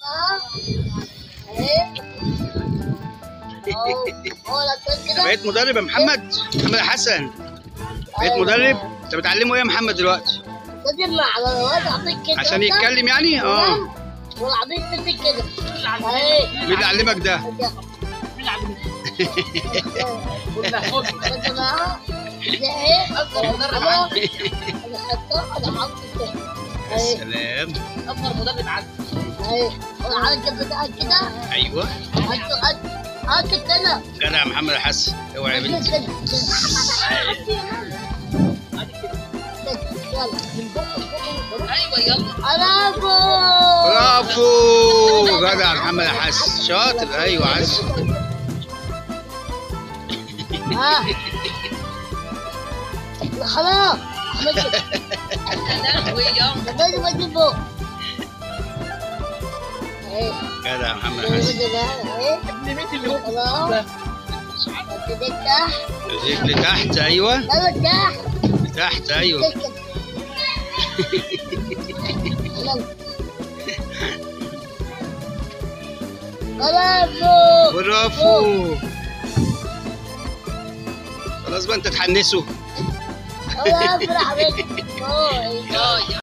انت بقيت مدرب يا محمد محمد حسن بقيت مدرب انت بتعلمه ايه يا محمد دلوقتي تجمع على الواد اعطيك كده عشان يتكلم يعني اه والعبيط تدي كده اهي مين اللي علمك ده كده بقى ده ايه اكبر مدرب عندي انا حطاه انا حاطط كده يا اهي سلام اكبر مدرب عندي اهي انا عندي بتاعك كده ايوه هات هات هات كده جدع يا محمد حسن اوعى يا بنتي كده يلا ايوه يلا انا برافو جدع يا محمد حسن شاطر ايوه عز ها خلاص عملت كده. لا ويلا لازم اجيبه اهي جدع يا محمد لازم حسن اجيبه اهي ابن مين اللي هو خلاص ابتديت تحت رجل تحت ايوه يلا تحت تحت ايوه كده. يلا. برافو برافو خلاص بقى انت تحنسه الله يفرح بك أوه. اه